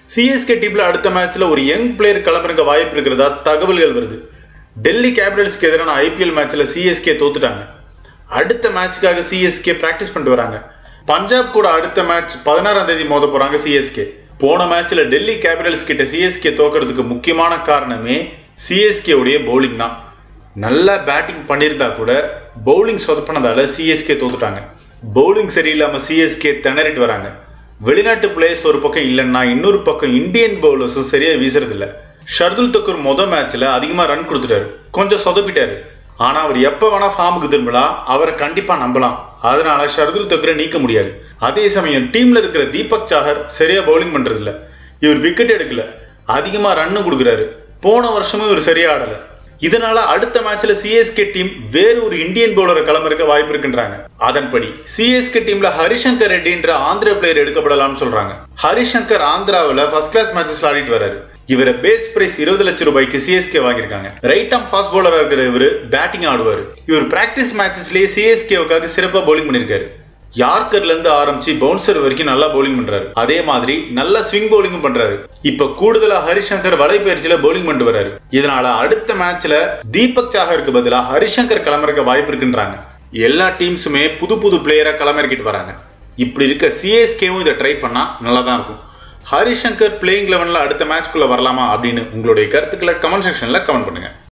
CSK டீம்ல அடுத்த மேட்ச்ல ஒரு யங் பிளேயர் கிளம்புறக்க வாய்ப்பு இருக்கிறதா தகவல்கள் வருது டெல்லி கேபிட்டல்ஸ்க்கு எதிரான ஐபிஎல் மேட்ச்ல சிஎஸ்கே தோத்துட்டாங்க அடுத்த மேட்ச்க்காக சிஎஸ்கே பிராக்டிஸ் பண்ணிட்டு வராங்க பஞ்சாப் கூட அடுத்த மேட்ச் பதினாறாம் தேதி மோத போறாங்க சிஎஸ்கே போன மேட்ச்ல டெல்லி கேபிட்டல்ஸ் கிட்ட சிஎஸ்கே தோக்கிறதுக்கு முக்கியமான காரணமே சிஎஸ்கே உடைய பவுலிங் தான் நல்லா பேட்டிங் பண்ணியிருந்தா கூட பவுலிங் சொதப்பினதால சிஎஸ்கே தோத்துட்டாங்க பவுலிங் சரியில்லாம சிஎஸ்கே திணறிட்டு வராங்க வெளிநாட்டு பிளேயர்ஸ் ஒரு பக்கம் இல்லைன்னா இன்னொரு பக்கம் இந்தியன் பவுலர்ஸும் சரியா வீசுறது இல்ல ஷர்துல் தக்கூர் மொத மேட்ச்ல அதிகமா ரன் கொடுத்துட்டாரு கொஞ்சம் சொதப்பிட்டாரு ஆனா அவர் எப்ப வேணா ஃபார்முக்கு திரும்பலாம் அவரை கண்டிப்பா நம்பலாம் அதனால ஷர்துல் தக்கூரை நீக்க முடியாது அதே சமயம் டீம்ல இருக்கிற தீபக் சாகர் சரியா பவுலிங் பண்றது இல்ல இவர் விக்கெட் எடுக்கல அதிகமா ரன்னு கொடுக்குறாரு போன வருஷமும் இவர் சரியா ஆடல இதனால அடுத்த மேட்ச்ல சிஎஸ்கே டீம் வேறு ஒரு இந்தியன் பவுலரை களமிறக்க வாய்ப்பு இருக்குன்றாங்க அதன்படி சிஎஸ்கே டீம்ல ஹரிசங்கர் ரெட்டின்ற ஆந்திர பிளேயர் எடுக்கப்படலாம்னு சொல்றாங்க ஹரிசங்கர் ஆந்திராவில் ஃபர்ஸ்ட் கிளாஸ் மேட்சஸ்ல ஆடிட்டு வராரு இவரை பேஸ் பிரைஸ் இருபது லட்சம் ரூபாய்க்கு சிஎஸ்கே வாங்கியிருக்காங்க ரைட் ஆம் ஃபாஸ்ட் பவுலரா இருக்கிற இவர் பேட்டிங் ஆடுவார் இவர் பிராக்டிஸ் மேட்சஸ்லயே சிஎஸ்கேவுக்காக சிறப்பா பவுலிங் பண்ணிருக்காரு யார்கர்ல இருந்து ஆரம்பிச்சு பவுன்சர் வரைக்கும் நல்லா பவுலிங் பண்றாரு அதே மாதிரி நல்ல ஸ்விங் பவுலிங்கும் பண்றாரு இப்ப கூடுதலா ஹரிசங்கர் வலைப்பயிற்சியில பவுலிங் பண்ணிட்டு வராரு இதனால அடுத்த மேட்ச்ல தீபக் சாகருக்கு பதிலா ஹரிசங்கர் களமிறக்க வாய்ப்பு இருக்குன்றாங்க எல்லா டீம்ஸுமே புது புது பிளேயரா களமிறக்கிட்டு வராங்க இப்படி இருக்க சிஎஸ்கேவும் இதை ட்ரை பண்ணா நல்லா தான் இருக்கும் ஹரிசங்கர் பிளேயிங் லெவன்ல அடுத்த மேட்ச்க்குள்ள வரலாமா அப்படின்னு உங்களுடைய கருத்துக்களை கமெண்ட் செக்ஷன்ல கமெண்ட் பண்ணுங்க